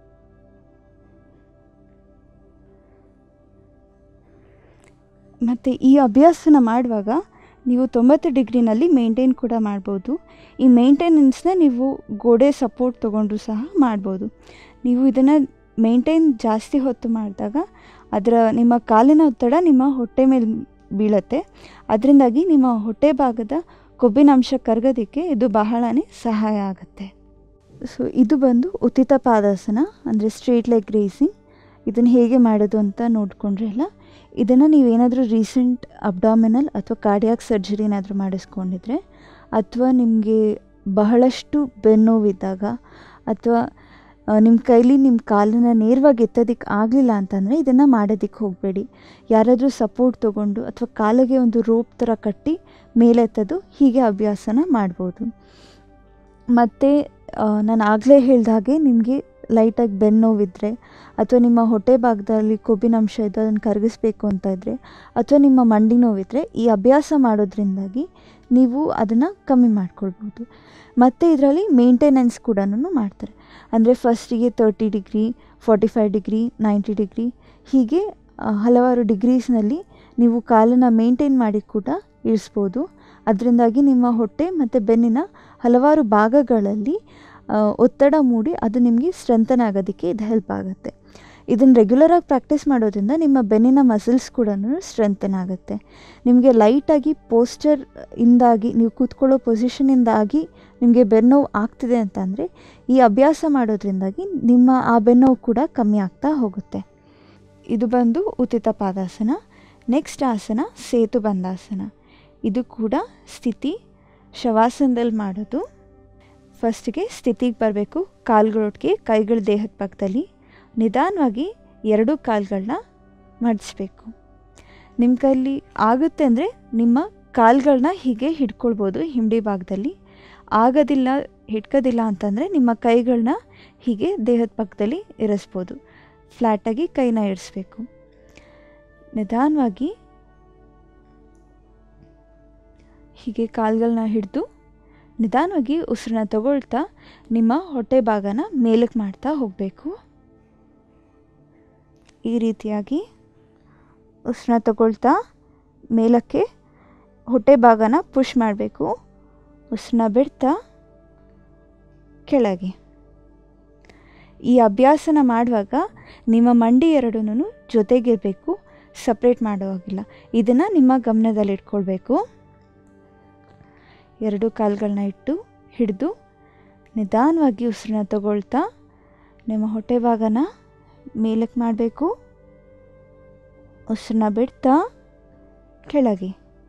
ಮತ್ತು ಈ ಅಭ್ಯಾಸನ ಮಾಡುವಾಗ ನೀವು ತೊಂಬತ್ತು ಡಿಗ್ರಿನಲ್ಲಿ ಮೇಂಟೈನ್ ಕೂಡ ಮಾಡ್ಬೋದು ಈ ಮೇಂಟೆನೆನ್ಸ್ನ ನೀವು ಗೋಡೆ ಸಪೋರ್ಟ್ ತೊಗೊಂಡ್ರು ಸಹ ಮಾಡ್ಬೋದು ನೀವು ಇದನ್ನು ಮೇಂಟೈನ್ ಜಾಸ್ತಿ ಹೊತ್ತು ಮಾಡಿದಾಗ ಅದರ ನಿಮ್ಮ ಕಾಲಿನ ಒತ್ತಡ ನಿಮ್ಮ ಹೊಟ್ಟೆ ಮೇಲೆ ಬೀಳುತ್ತೆ ಅದರಿಂದಾಗಿ ನಿಮ್ಮ ಹೊಟ್ಟೆ ಭಾಗದ ಕೊಬ್ಬಿನಾಂಶ ಕರಗೋದಕ್ಕೆ ಇದು ಬಹಳನೇ ಸಹಾಯ ಆಗುತ್ತೆ ಸೊ ಇದು ಬಂದು ಉಚಿತ ಪಾದಾಸನ ಅಂದರೆ ಸ್ಟ್ರೇಟ್ ಲೆಗ್ ರೇಸಿಂಗ್ ಇದನ್ನು ಹೇಗೆ ಮಾಡೋದು ಅಂತ ನೋಡಿಕೊಂಡ್ರೆ ಅಲ್ಲ ಇದನ್ನು ನೀವೇನಾದರೂ ರೀಸೆಂಟ್ ಅಬ್ಡಾಮಿನಲ್ ಅಥವಾ ಕಾರ್ಡಿಯಾಕ್ ಸರ್ಜರಿ ಏನಾದರೂ ಮಾಡಿಸ್ಕೊಂಡಿದ್ರೆ ಅಥವಾ ನಿಮಗೆ ಬಹಳಷ್ಟು ಬೆನ್ನೋವಿದ್ದಾಗ ಅಥವಾ ನಿಮ್ಮ ಕೈಲಿ ನಿಮ್ಮ ಕಾಲನ್ನು ನೇರವಾಗಿ ಎತ್ತೋದಕ್ಕೆ ಆಗಲಿಲ್ಲ ಅಂತಂದರೆ ಇದನ್ನು ಮಾಡೋದಕ್ಕೆ ಹೋಗಬೇಡಿ ಯಾರಾದರೂ ಸಪೋರ್ಟ್ ತೊಗೊಂಡು ಅಥವಾ ಕಾಲಿಗೆ ಒಂದು ರೋಪ್ ಥರ ಕಟ್ಟಿ ಮೇಲೆತ್ತೋದು ಹೀಗೆ ಅಭ್ಯಾಸನ ಮಾಡ್ಬೋದು ಮತ್ತು ನಾನು ಆಗಲೇ ಹೇಳ್ದ ಹಾಗೆ ನಿಮಗೆ ಲೈಟಾಗಿ ಬೆನ್ನೋವಿದ್ದರೆ ಅಥವಾ ನಿಮ್ಮ ಹೊಟ್ಟೆ ಭಾಗದಲ್ಲಿ ಕೊಬ್ಬಿನಂಶ ಇದ್ದು ಅದನ್ನು ಕರಗಿಸ್ಬೇಕು ಅಂತ ಇದ್ದರೆ ಅಥವಾ ನಿಮ್ಮ ಮಂಡಿ ನೋವಿದ್ದರೆ ಈ ಅಭ್ಯಾಸ ಮಾಡೋದ್ರಿಂದಾಗಿ ನೀವು ಅದನ್ನು ಕಮ್ಮಿ ಮಾಡ್ಕೊಳ್ಬೋದು ಮತ್ತು ಇದರಲ್ಲಿ ಮೇಂಟೆನೆನ್ಸ್ ಕೂಡ ಮಾಡ್ತಾರೆ ಅಂದರೆ ಫಸ್ಟಿಗೆ thirty degree forty five degree ninety degree ಹೀಗೆ ಆ, ಹಲವಾರು ಡಿಗ್ರೀಸ್ನಲ್ಲಿ ನೀವು ಕಾಲನ್ನು ಮೇಂಟೈನ್ ಮಾಡಿ ಕೂಡ ಇಳಿಸ್ಬೋದು ಅದರಿಂದಾಗಿ ನಿಮ್ಮ ಹೊಟ್ಟೆ ಮತ್ತು ಬೆನ್ನಿನ ಹಲವಾರು ಭಾಗಗಳಲ್ಲಿ ಆ, ಒತ್ತಡ ಮೂಡಿ ಅದು ನಿಮಗೆ ಸ್ಟ್ರೆಂಥನ್ ಆಗೋದಕ್ಕೆ ಇದು ಹೆಲ್ಪ್ ಆಗುತ್ತೆ ಇದನ್ನು ರೆಗ್ಯುಲರಾಗಿ ಪ್ರಾಕ್ಟೀಸ್ ಮಾಡೋದ್ರಿಂದ ನಿಮ್ಮ ಬೆನ್ನಿನ ಮಸಲ್ಸ್ ಕೂಡ ಸ್ಟ್ರೆಂಥನ್ ಆಗುತ್ತೆ ನಿಮಗೆ ಲೈಟಾಗಿ ಪೋಸ್ಚರ್ ಇಂದಾಗಿ ನೀವು ಕೂತ್ಕೊಳ್ಳೋ ಪೊಸಿಷನಿಂದಾಗಿ ನಿಮಗೆ ಬೆನ್ನೋವು ಆಗ್ತಿದೆ ಅಂತಂದರೆ ಈ ಅಭ್ಯಾಸ ಮಾಡೋದ್ರಿಂದಾಗಿ ನಿಮ್ಮ ಆ ಬೆನ್ನೋವು ಕೂಡ ಕಮ್ಮಿ ಆಗ್ತಾ ಹೋಗುತ್ತೆ ಇದು ಬಂದು ಉಚಿತ ಪಾದಾಸನ ನೆಕ್ಸ್ಟ್ ಆಸನ ಸೇತು ಬಂದಾಸನ ಇದು ಕೂಡ ಸ್ಥಿತಿ ಶವಾಸನದಲ್ಲಿ ಮಾಡೋದು ಫಸ್ಟಿಗೆ ಸ್ಥಿತಿಗೆ ಬರಬೇಕು ಕಾಲುಗಳೊಟ್ಟಿಗೆ ಕೈಗಳ ದೇಹದ ಪಕ್ಕದಲ್ಲಿ ನಿಧಾನವಾಗಿ ಎರಡೂ ಕಾಲುಗಳನ್ನ ಮಡಿಸ್ಬೇಕು ನಿಮ್ಮ ಕೈಲಿ ಆಗುತ್ತೆ ಅಂದರೆ ನಿಮ್ಮ ಕಾಲುಗಳನ್ನ ಹೀಗೆ ಹಿಡ್ಕೊಳ್ಬೋದು ಹಿಂಡಿ ಭಾಗದಲ್ಲಿ ಆಗೋದಿಲ್ಲ ಹಿಡ್ಕೋದಿಲ್ಲ ಅಂತಂದರೆ ನಿಮ್ಮ ಕೈಗಳನ್ನ ಹೀಗೆ ದೇಹದ ಪಕ್ಕದಲ್ಲಿ ಇರಿಸ್ಬೋದು ಫ್ಲ್ಯಾಟಾಗಿ ಕೈನ ಇರಿಸ್ಬೇಕು ನಿಧಾನವಾಗಿ ಹೀಗೆ ಕಾಲುಗಳನ್ನ ಹಿಡಿದು ನಿಧಾನವಾಗಿ ಉಸಿರನ್ನ ತಗೊಳ್ತಾ ನಿಮ್ಮ ಹೊಟ್ಟೆ ಭಾಗನ ಮೇಲಕ್ಕೆ ಮಾಡ್ತಾ ಹೋಗಬೇಕು ಈ ರೀತಿಯಾಗಿ ಉಸಿರನ್ನ ತಗೊಳ್ತಾ ಮೇಲಕ್ಕೆ ಹೊಟ್ಟೆ ಭಾಗನ ಪುಷ್ ಮಾಡಬೇಕು ಉಸಿರನ್ನ ಬಿಡ್ತಾ ಕೆಳಗೆ ಈ ಅಭ್ಯಾಸನ ಮಾಡುವಾಗ ನಿಮ್ಮ ಮಂಡಿ ಎರಡೂ ಜೊತೆಗಿರಬೇಕು ಸಪ್ರೇಟ್ ಮಾಡುವಾಗಿಲ್ಲ ಇದನ್ನು ನಿಮ್ಮ ಗಮನದಲ್ಲಿಟ್ಕೊಳ್ಬೇಕು ಎರಡು ಕಾಲುಗಳನ್ನ ಇಟ್ಟು ಹಿಡಿದು ನಿಧಾನವಾಗಿ ಉಸಿರನ್ನ ತಗೊಳ್ತಾ ನಿಮ್ಮ ಹೊಟ್ಟೆ ಭಾಗನ ಮೇಲಕ್ಕೆ ಮಾಡಬೇಕು ಉಸಿರನ್ನ ಬಿಡ್ತಾ ಕೆಳಗೆ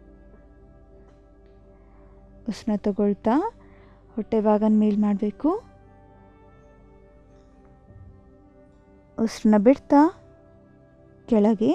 ಉಸಿರನ್ನ ತಗೊಳ್ತಾ ಹೊಟ್ಟೆ ಭಾಗನ ಮೇಲ್ ಮಾಡಬೇಕು ಉಸಿರನ್ನ ಬಿಡ್ತಾ ಕೆಳಗೆ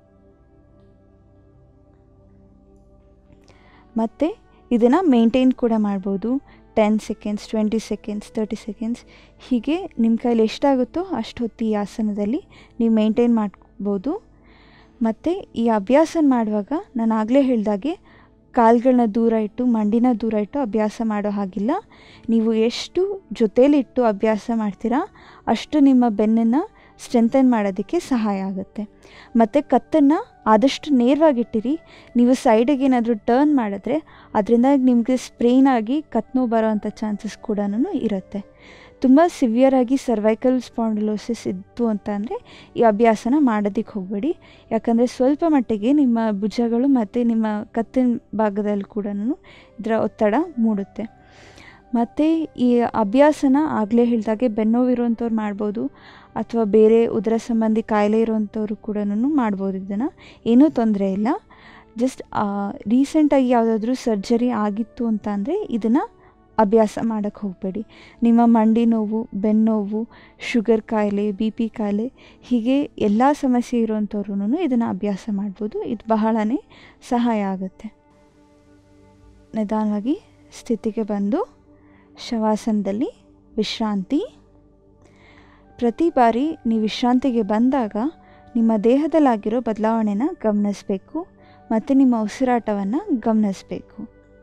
ಮತ್ತು ಇದನ್ನು ಮೇಂಟೈನ್ ಕೂಡ ಮಾಡ್ಬೋದು ten seconds twenty seconds thirty seconds ಹೀಗೆ ನಿಮ್ಮ ಕೈಲಿ ಎಷ್ಟಾಗುತ್ತೋ ಅಷ್ಟು ಹೊತ್ತು ಈ ಆಸನದಲ್ಲಿ ನೀವು ಮೇಂಟೈನ್ ಮಾಡ್ಬೋದು ಮತ್ತು ಈ ಅಭ್ಯಾಸ ಮಾಡುವಾಗ ನಾನು ಆಗಲೇ ಹೇಳ್ದಾಗೆ ಕಾಲುಗಳನ್ನ ದೂರ ಇಟ್ಟು ಮಂಡಿನ ದೂರ ಇಟ್ಟು ಅಭ್ಯಾಸ ಮಾಡೋ ಹಾಗಿಲ್ಲ ನೀವು ಎಷ್ಟು ಜೊತೇಲಿಟ್ಟು ಅಭ್ಯಾಸ ಮಾಡ್ತೀರಾ ಅಷ್ಟು ನಿಮ್ಮ ಬೆನ್ನನ್ನು ಸ್ಟ್ರೆಂಥನ್ ಮಾಡೋದಕ್ಕೆ ಸಹಾಯ ಆಗುತ್ತೆ ಮತ್ತು ಕತ್ತನ್ನು ಆದಷ್ಟು ನೇರವಾಗಿಟ್ಟಿರಿ ನೀವು ಸೈಡಿಗೆ ಏನಾದರೂ ಟರ್ನ್ ಮಾಡಿದ್ರೆ ಅದರಿಂದ ನಿಮಗೆ ಸ್ಪ್ರೇನ್ ಆಗಿ ಕತ್ ನೋವು ಬರೋವಂಥ ಚಾನ್ಸಸ್ ಕೂಡ ಇರುತ್ತೆ ತುಂಬ ಸಿವಿಯರಾಗಿ ಸರ್ವೈಕಲ್ ಸ್ಪಾಂಡಿಲೋಸಿಸ್ ಇತ್ತು ಅಂತ ಅಂದರೆ ಈ ಅಭ್ಯಾಸನ ಮಾಡೋದಕ್ಕೆ ಹೋಗಬೇಡಿ ಯಾಕಂದರೆ ಸ್ವಲ್ಪ ಮಟ್ಟಿಗೆ ನಿಮ್ಮ ಭುಜಗಳು ಮತ್ತು ನಿಮ್ಮ ಕತ್ತಿನ ಭಾಗದಲ್ಲಿ ಕೂಡ ಇದರ ಒತ್ತಡ ಮೂಡುತ್ತೆ ಮತ್ತು ಈ ಅಭ್ಯಾಸನ ಆಗಲೇ ಹೇಳಿದಾಗೆ ಬೆನ್ನೋವಿರುವಂಥವ್ರು ಮಾಡ್ಬೋದು ಅಥವಾ ಬೇರೆ ಉದರ ಸಂಬಂಧಿ ಕಾಯಿಲೆ ಇರುವಂಥವ್ರು ಕೂಡ ಮಾಡ್ಬೋದು ಇದನ್ನು ಏನೂ ತೊಂದರೆ ಇಲ್ಲ ಜಸ್ಟ್ ರೀಸೆಂಟಾಗಿ ಯಾವುದಾದ್ರೂ ಸರ್ಜರಿ ಆಗಿತ್ತು ಅಂತ ಅಂದರೆ ಇದನ್ನು ಅಭ್ಯಾಸ ಮಾಡೋಕ್ಕೆ ಹೋಗಬೇಡಿ ನಿಮ್ಮ ಮಂಡಿ ನೋವು ಬೆನ್ನೋವು ಶುಗರ್ ಕಾಯಿಲೆ ಬಿ ಪಿ ಕಾಯಿಲೆ ಹೀಗೆ ಎಲ್ಲ ಸಮಸ್ಯೆ ಇರುವಂಥವ್ರು ಇದನ್ನು ಅಭ್ಯಾಸ ಮಾಡ್ಬೋದು ಇದು ಬಹಳನೇ ಸಹಾಯ ಆಗುತ್ತೆ ನಿಧಾನವಾಗಿ ಸ್ಥಿತಿಗೆ ಬಂದು ಶವಾಸನದಲ್ಲಿ ವಿಶ್ರಾಂತಿ ಪ್ರತಿ ಬಾರಿ ನೀವು ವಿಶ್ರಾಂತಿಗೆ ಬಂದಾಗ ನಿಮ್ಮ ದೇಹದಲ್ಲಾಗಿರೋ ಬದಲಾವಣೆನ ಗಮನಿಸಬೇಕು ಮತ್ತು ನಿಮ್ಮ ಉಸಿರಾಟವನ್ನು ಗಮನಿಸಬೇಕು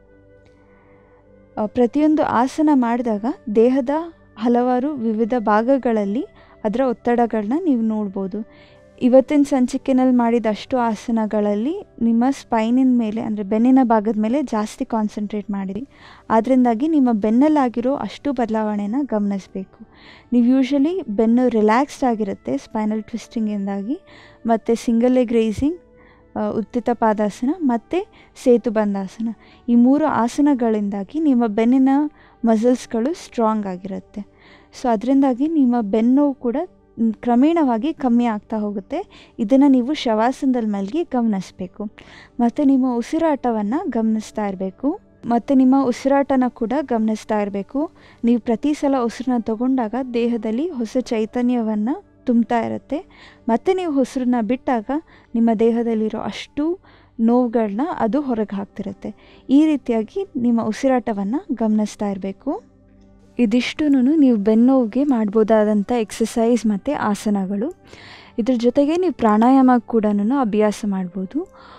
ಪ್ರತಿಯೊಂದು ಆಸನ ಮಾಡಿದಾಗ ದೇಹದ ಹಲವಾರು ವಿವಿಧ ಭಾಗಗಳಲ್ಲಿ ಅದರ ಒತ್ತಡಗಳನ್ನ ನೀವು ನೋಡ್ಬೋದು ಇವತ್ತಿನ ಸಂಚಿಕೆನಲ್ಲಿ ಮಾಡಿದ ಅಷ್ಟು ಆಸನಗಳಲ್ಲಿ ನಿಮ್ಮ ಸ್ಪೈನಿನ ಮೇಲೆ ಅಂದರೆ ಬೆನ್ನಿನ ಭಾಗದ ಮೇಲೆ ಜಾಸ್ತಿ ಕಾನ್ಸಂಟ್ರೇಟ್ ಮಾಡಿರಿ ಅದರಿಂದಾಗಿ ನಿಮ್ಮ ಬೆನ್ನಲ್ಲಾಗಿರೋ ಅಷ್ಟು ಬದಲಾವಣೆನ ಗಮನಿಸಬೇಕು ನೀವು ಯೂಶ್ವಲಿ ಬೆನ್ನು ರಿಲ್ಯಾಕ್ಸ್ಡ್ ಆಗಿರುತ್ತೆ ಸ್ಪೈನಲ್ ಟ್ವಿಸ್ಟಿಂಗಿಂದಾಗಿ ಮತ್ತು ಸಿಂಗಲ್ ಲೆಗ್ ರೇಸಿಂಗ್ ಉತ್ತಿತ ಪಾದಾಸನ ಮತ್ತು ಸೇತು ಬಂದಾಸನ ಈ ಮೂರು ಆಸನಗಳಿಂದಾಗಿ ನಿಮ್ಮ ಬೆನ್ನಿನ ಮಸಲ್ಸ್ಗಳು ಸ್ಟ್ರಾಂಗ್ ಆಗಿರುತ್ತೆ ಸೊ ಅದರಿಂದಾಗಿ ನಿಮ್ಮ ಬೆನ್ನು ಕೂಡ ಕ್ರಮೇಣವಾಗಿ ಕಮ್ಮಿ ಆಗ್ತಾ ಹೋಗುತ್ತೆ ಇದನ್ನು ನೀವು ಶವಾಸನದಲ್ಲಿ ಮಲಗಿ ಗಮನಿಸಬೇಕು ಮತ್ತು ನಿಮ್ಮ ಉಸಿರಾಟವನ್ನು ಗಮನಿಸ್ತಾ ಇರಬೇಕು ಮತ್ತು ನಿಮ್ಮ ಉಸಿರಾಟನ ಕೂಡ ಗಮನಿಸ್ತಾ ಇರಬೇಕು ನೀವು ಪ್ರತಿ ಸಲ ಉಸಿರನ್ನ ತಗೊಂಡಾಗ ದೇಹದಲ್ಲಿ ಹೊಸ ಚೈತನ್ಯವನ್ನು ತುಂಬ್ತಾ ಇರುತ್ತೆ ಮತ್ತು ನೀವು ಉಸಿರನ್ನ ಬಿಟ್ಟಾಗ ನಿಮ್ಮ ದೇಹದಲ್ಲಿರೋ ಅಷ್ಟು ನೋವುಗಳನ್ನ ಅದು ಹೊರಗೆ ಹಾಕ್ತಿರುತ್ತೆ ಈ ರೀತಿಯಾಗಿ ನಿಮ್ಮ ಉಸಿರಾಟವನ್ನು ಗಮನಿಸ್ತಾ ಇರಬೇಕು ಇದಿಷ್ಟೂ ನೀವು ಬೆನ್ನೋವಿಗೆ ಮಾಡ್ಬೋದಾದಂಥ ಎಕ್ಸಸೈಸ್ ಮತ್ತು ಆಸನಗಳು ಇದ್ರ ಜೊತೆಗೆ ನೀವು ಪ್ರಾಣಾಯಾಮ ಕೂಡ ಅಭ್ಯಾಸ ಮಾಡ್ಬೋದು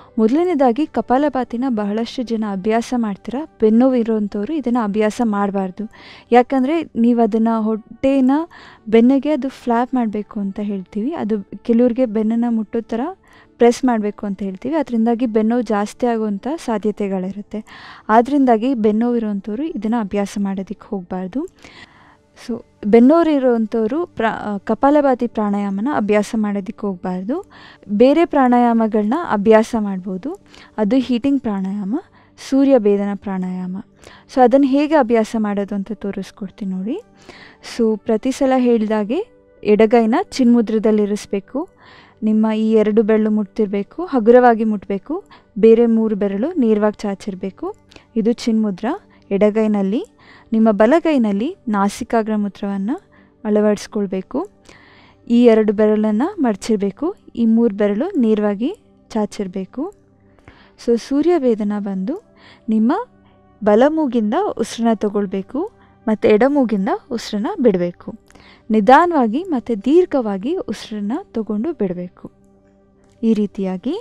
ಮೊದಲನೇದಾಗಿ ಕಪಾಲಭಾತಿನ ಬಹಳಷ್ಟು ಜನ ಅಭ್ಯಾಸ ಮಾಡ್ತೀರಾ ಬೆನ್ನೋವು ಇರೋವಂಥವ್ರು ಇದನ್ನು ಅಭ್ಯಾಸ ಮಾಡಬಾರ್ದು ಯಾಕಂದರೆ ನೀವು ಅದನ್ನು ಹೊಟ್ಟೆನ ಬೆನ್ನಿಗೆ ಅದು ಫ್ಲ್ಯಾಪ್ ಮಾಡಬೇಕು ಅಂತ ಹೇಳ್ತೀವಿ ಅದು ಕೆಲವ್ರಿಗೆ ಬೆನ್ನನ್ನು ಮುಟ್ಟೋ ಥರ ಪ್ರೆಸ್ ಮಾಡಬೇಕು ಅಂತ ಹೇಳ್ತೀವಿ ಅದರಿಂದಾಗಿ ಬೆನ್ನೋವು ಜಾಸ್ತಿ ಆಗುವಂಥ ಸಾಧ್ಯತೆಗಳಿರುತ್ತೆ ಆದ್ದರಿಂದಾಗಿ ಬೆನ್ನೋವು ಇರೋವಂಥವ್ರು ಇದನ್ನು ಅಭ್ಯಾಸ ಮಾಡೋದಕ್ಕೆ ಹೋಗಬಾರ್ದು ಸೊ ಬೆನ್ನೋರು ಇರೋವಂಥವ್ರು ಪ್ರಾ ಕಪಾಲಭಾತಿ ಪ್ರಾಣಾಯಾಮನ ಅಭ್ಯಾಸ ಮಾಡೋದಕ್ಕೆ ಹೋಗಬಾರ್ದು ಬೇರೆ ಪ್ರಾಣಾಯಾಮಗಳನ್ನ ಅಭ್ಯಾಸ ಮಾಡ್ಬೋದು ಅದು ಹೀಟಿಂಗ್ ಪ್ರಾಣಾಯಾಮ ಸೂರ್ಯ ಭೇದನ ಪ್ರಾಣಾಯಾಮ ಸೊ ಅದನ್ನು ಹೇಗೆ ಅಭ್ಯಾಸ ಮಾಡೋದು ಅಂತ ತೋರಿಸ್ಕೊಡ್ತೀನಿ ನೋಡಿ ಸೊ ಪ್ರತಿ ಸಲ ಹೇಳಿದಾಗೆ ಎಡಗೈನ ಚಿನ್ಮುದ್ರದಲ್ಲಿರಿಸ್ಬೇಕು ನಿಮ್ಮ ಈ ಎರಡು ಬೆರಳು ಮುಟ್ತಿರಬೇಕು ಹಗುರವಾಗಿ ಮುಟ್ಟಬೇಕು ಬೇರೆ ಮೂರು ಬೆರಳು ನೇರವಾಗಿ ಚಾಚಿರಬೇಕು ಇದು ಚಿನ್ಮುದ್ರ ಎಡಗೈನಲ್ಲಿ ನಿಮ್ಮ ಬಲಗೈನಲ್ಲಿ ನಾಸಿಕಾಗ್ರ ಮುದ್ರವನ್ನು ಅಳವಡಿಸ್ಕೊಳ್ಬೇಕು ಈ ಎರಡು ಬೆರಳನ್ನು ಮಡಚಿರಬೇಕು ಈ ಮೂರು ಬೆರಳು ನೇರವಾಗಿ ಚಾಚಿರಬೇಕು ಸೊ ಸೂರ್ಯ ವೇದನ ಬಂದು ನಿಮ್ಮ ಬಲ ಮೂಗಿಂದ ಉಸಿರನ್ನ ತಗೊಳ್ಬೇಕು ಮತ್ತು ಎಡಮೂಗಿಂದ ಉಸಿರನ್ನ ಬಿಡಬೇಕು ನಿಧಾನವಾಗಿ ಮತ್ತು ದೀರ್ಘವಾಗಿ ಉಸಿರನ್ನ ತಗೊಂಡು ಬಿಡಬೇಕು ಈ ರೀತಿಯಾಗಿ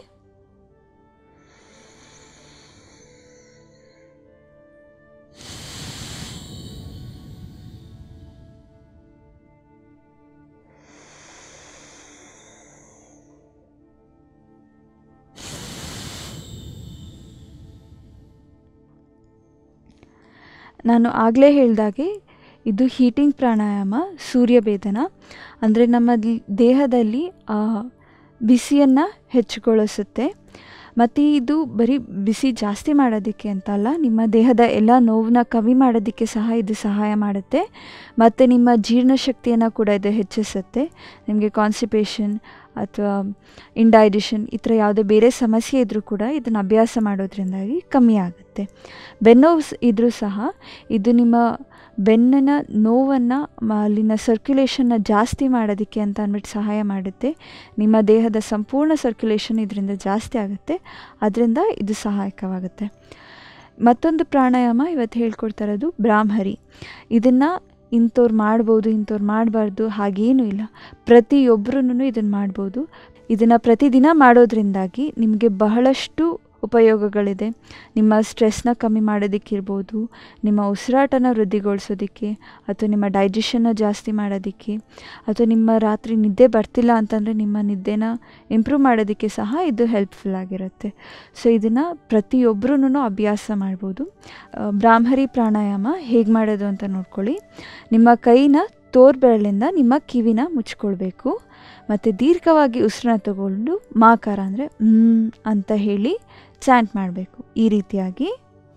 ನಾನು ಆಗಲೇ ಹೇಳಿದಾಗೆ ಇದು ಹೀಟಿಂಗ್ ಪ್ರಾಣಾಯಾಮ ಸೂರ್ಯಭೇದನ ಅಂದರೆ ನಮ್ಮ ದಿ- ದೇಹದಲ್ಲಿ ಆ ಬಿಸಿಯನ್ನು ಹೆಚ್ಚುಗೊಳಿಸುತ್ತೆ ಮತ್ತು ಇದು ಬರೀ ಬಿಸಿ ಜಾಸ್ತಿ ಮಾಡೋದಕ್ಕೆ ಅಂತ ಅಲ್ಲ ನಿಮ್ಮ ದೇಹದ ಎಲ್ಲ ನೋವನ್ನ ಕಮ್ಮಿ ಮಾಡೋದಕ್ಕೆ ಸಹ ಇದು ಸಹಾಯ ಮಾಡುತ್ತೆ ಮತ್ತು ನಿಮ್ಮ ಜೀರ್ಣಶಕ್ತಿಯನ್ನು ಕೂಡ ಇದು ಹೆಚ್ಚಿಸುತ್ತೆ ನಿಮಗೆ ಕಾನ್ಸ್ಟಿಪೇಷನ್ ಅಥವಾ ಇಂಡೈಜೆಷನ್ ಈ ಥರ ಯಾವುದೇ ಬೇರೆ ಸಮಸ್ಯೆ ಇದ್ದರೂ ಕೂಡ ಇದನ್ನು ಅಭ್ಯಾಸ ಮಾಡೋದ್ರಿಂದಾಗಿ ಕಮ್ಮಿ ಆಗುತ್ತೆ ಬೆನ್ನೋವು ಸ್- ಇದ್ರೂ ಸಹ ಇದು ನಿಮ್ಮ ಬೆನ್ನಿನ ನೋವನ್ನು ಅಲ್ಲಿನ ಸರ್ಕ್ಯುಲೇಷನ್ನ ಜಾಸ್ತಿ ಮಾಡೋದಕ್ಕೆ ಅಂತ ಅಂದ್ಬಿಟ್ಟು ಸಹಾಯ ಮಾಡುತ್ತೆ ನಿಮ್ಮ ದೇಹದ ಸಂಪೂರ್ಣ ಸರ್ಕ್ಯುಲೇಷನ್ ಇದರಿಂದ ಜಾಸ್ತಿ ಆಗುತ್ತೆ ಅದರಿಂದ ಇದು ಸಹಾಯಕವಾಗುತ್ತೆ ಮತ್ತೊಂದು ಪ್ರಾಣಾಯಾಮ ಇವತ್ತು ಹೇಳ್ಕೊಡ್ತಾ ಇರೋದು ಬ್ರಾಹ್ಮರಿ ಇದನ್ನು ಇಂಥವ್ರು ಮಾಡ್ಬೋದು ಇಂಥವ್ರು ಮಾಡಬಾರ್ದು ಹಾಗೇನೂ ಇಲ್ಲ ಪ್ರತಿಯೊಬ್ಬರೂ ಇದನ್ನು ಮಾಡ್ಬೋದು ಇದನ್ನು ಪ್ರತಿದಿನ ಮಾಡೋದ್ರಿಂದಾಗಿ ನಿಮಗೆ ಬಹಳಷ್ಟು ಉಪಯೋಗಗಳಿದೆ ನಿಮ್ಮ ಸ್ಟ್ರೆಸ್ನ ಕಮ್ಮಿ ಮಾಡೋದಕ್ಕಿರ್ಬೋದು ನಿಮ್ಮ ಉಸಿರಾಟನ ವೃದ್ಧಿಗೊಳಿಸೋದಕ್ಕೆ ಅಥವಾ ನಿಮ್ಮ ಡೈಜೆಷನ್ನ ಜಾಸ್ತಿ ಮಾಡೋದಕ್ಕೆ ಅಥವಾ ನಿಮ್ಮ ರಾತ್ರಿ ನಿದ್ದೆ ಬರ್ತಿಲ್ಲ ಅಂತಂದರೆ ನಿಮ್ಮ ನಿದ್ದೆನ ಇಂಪ್ರೂವ್ ಮಾಡೋದಕ್ಕೆ ಸಹ ಇದು ಹೆಲ್ಪ್ಫುಲ್ ಆಗಿರುತ್ತೆ ಸೊ ಇದನ್ನು ಪ್ರತಿಯೊಬ್ಬರೂ ಅಭ್ಯಾಸ ಮಾಡ್ಬೋದು ಆ, ಬ್ರಾಹ್ಮರಿ ಪ್ರಾಣಾಯಾಮ ಹೇಗೆ ಮಾಡೋದು ಅಂತ ನೋಡ್ಕೊಳ್ಳಿ ನಿಮ್ಮ ಕೈನ ತೋರ್ಬೆರಳಿಂದ ನಿಮ್ಮ ಕಿವಿನ ಮುಚ್ಕೊಳ್ಬೇಕು ಮತ್ತು ದೀರ್ಘವಾಗಿ ಉಸಿರನ್ನ ತಗೊಂಡು ಮಾಕಾರ ಅಂದರೆ ಮ್ ಅಂತ ಹೇಳಿ ಚಾಂಟ್ ಮಾಡಬೇಕು ಈ ರೀತಿಯಾಗಿ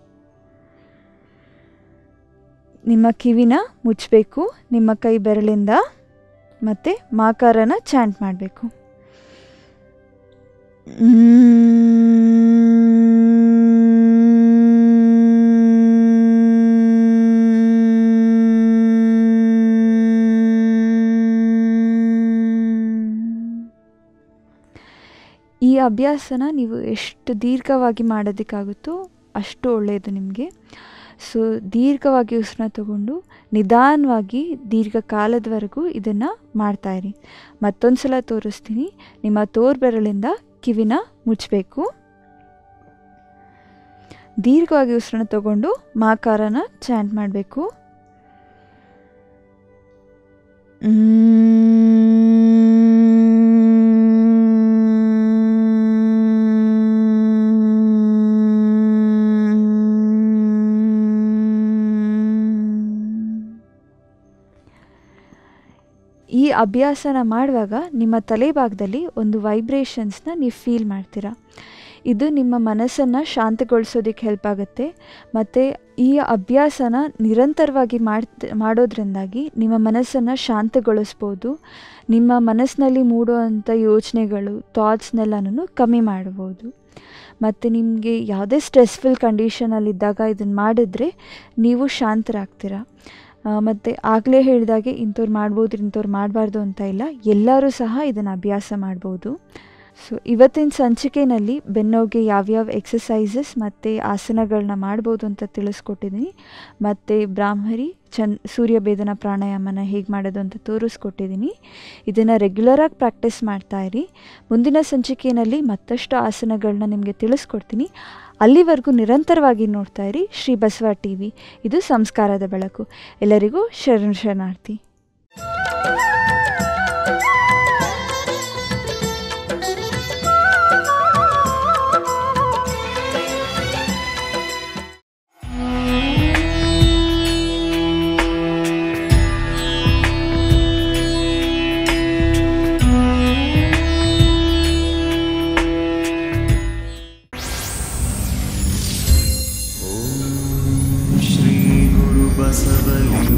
ನಿಮ್ಮ ಕಿವಿನ ಮುಚ್ಚಬೇಕು ನಿಮ್ಮ ಕೈ ಬೆರಳಿಂದ ಮತ್ತು ಮಾಕಾರನ ಚಾಂಟ್ ಮಾಡಬೇಕು ಈ ಅಭ್ಯಾಸನ ನೀವು ಎಷ್ಟು ದೀರ್ಘವಾಗಿ ಮಾಡೋದಕ್ಕಾಗುತ್ತೋ ಅಷ್ಟು ಒಳ್ಳೆಯದು ನಿಮಗೆ ಸೊ ದೀರ್ಘವಾಗಿ ಉಸಿರನ್ನ ತಗೊಂಡು ನಿಧಾನವಾಗಿ ದೀರ್ಘಕಾಲದವರೆಗೂ ಇದನ್ನು ಮಾಡ್ತಾಯಿರಿ ಮತ್ತೊಂದು ಸಲ ತೋರಿಸ್ತೀನಿ ನಿಮ್ಮ ತೋರ್ಬೆರಳಿಂದ ಕಿವಿನ ಮುಚ್ಚಬೇಕು ದೀರ್ಘವಾಗಿ ಉಸಿರನ್ನ ತಗೊಂಡು ಮಾಕಾರನ ಚಾಂಟ್ ಮಾಡಬೇಕು ಈ ಅಭ್ಯಾಸನ ಮಾಡುವಾಗ ನಿಮ್ಮ ತಲೆಭಾಗದಲ್ಲಿ ಒಂದು ವೈಬ್ರೇಷನ್ಸ್ನ ನೀವು ಫೀಲ್ ಮಾಡ್ತೀರಾ ಇದು ನಿಮ್ಮ ಮನಸ್ಸನ್ನು ಶಾಂತಗೊಳಿಸೋದಕ್ಕೆ ಹೆಲ್ಪ್ ಆಗುತ್ತೆ ಮತ್ತು ಈ ಅಭ್ಯಾಸನ ನಿರಂತರವಾಗಿ ಮಾಡ್ತ ಮಾಡೋದ್ರಿಂದಾಗಿ ನಿಮ್ಮ ಮನಸ್ಸನ್ನು ಶಾಂತಗೊಳಿಸ್ಬೋದು ನಿಮ್ಮ ಮನಸ್ಸಿನಲ್ಲಿ ಮೂಡುವಂಥ ಯೋಚನೆಗಳು ಥಾಟ್ಸ್ನೆಲ್ಲನೂ ಕಮ್ಮಿ ಮಾಡ್ಬೋದು ಮತ್ತು ನಿಮಗೆ ಯಾವುದೇ ಸ್ಟ್ರೆಸ್ಫುಲ್ ಕಂಡೀಷನಲ್ಲಿದ್ದಾಗ ಇದನ್ನು ಮಾಡಿದ್ರೆ ನೀವು ಶಾಂತರಾಗ್ತೀರ ಮತ್ತು ಆಗಲೇ ಹೇಳಿದಾಗೆ ಇಂಥವ್ರು ಮಾಡ್ಬೋದು ಇಂಥವ್ರು ಮಾಡಬಾರ್ದು ಅಂತ ಇಲ್ಲ ಎಲ್ಲರೂ ಸಹ ಇದನ್ನು ಅಭ್ಯಾಸ ಮಾಡ್ಬೋದು ಸೊ ಇವತ್ತಿನ ಸಂಚಿಕೆಯಲ್ಲಿ ಬೆನ್ನೋಗೆ ಯಾವ್ಯಾವ ಎಕ್ಸಸೈಸಸ್ ಮತ್ತು ಆಸನಗಳನ್ನ ಮಾಡ್ಬೋದು ಅಂತ ತಿಳಿಸ್ಕೊಟ್ಟಿದ್ದೀನಿ ಮತ್ತು ಬ್ರಾಹ್ಮರಿ ಚಂದ್ ಸೂರ್ಯಭೇದನ ಪ್ರಾಣಾಯಾಮನ ಹೇಗೆ ಮಾಡೋದು ಅಂತ ತೋರಿಸ್ಕೊಟ್ಟಿದ್ದೀನಿ ಇದನ್ನು ರೆಗ್ಯುಲರಾಗಿ ಪ್ರಾಕ್ಟೀಸ್ ಮಾಡ್ತಾಯಿರಿ ಮುಂದಿನ ಸಂಚಿಕೆಯಲ್ಲಿ ಮತ್ತಷ್ಟು ಆಸನಗಳನ್ನ ನಿಮಗೆ ತಿಳಿಸ್ಕೊಡ್ತೀನಿ ಅಲ್ಲಿವರೆಗೂ ನಿರಂತರವಾಗಿ ನೋಡ್ತಾ ಇರಿ ಶ್ರೀ ಬಸವ ಟಿ ವಿ ಇದು ಸಂಸ್ಕಾರದ ಬೆಳಕು ಎಲ್ಲರಿಗೂ ಶರಣ ಶರಣಾರ್ಥಿ श्रीगुरुबसवलिं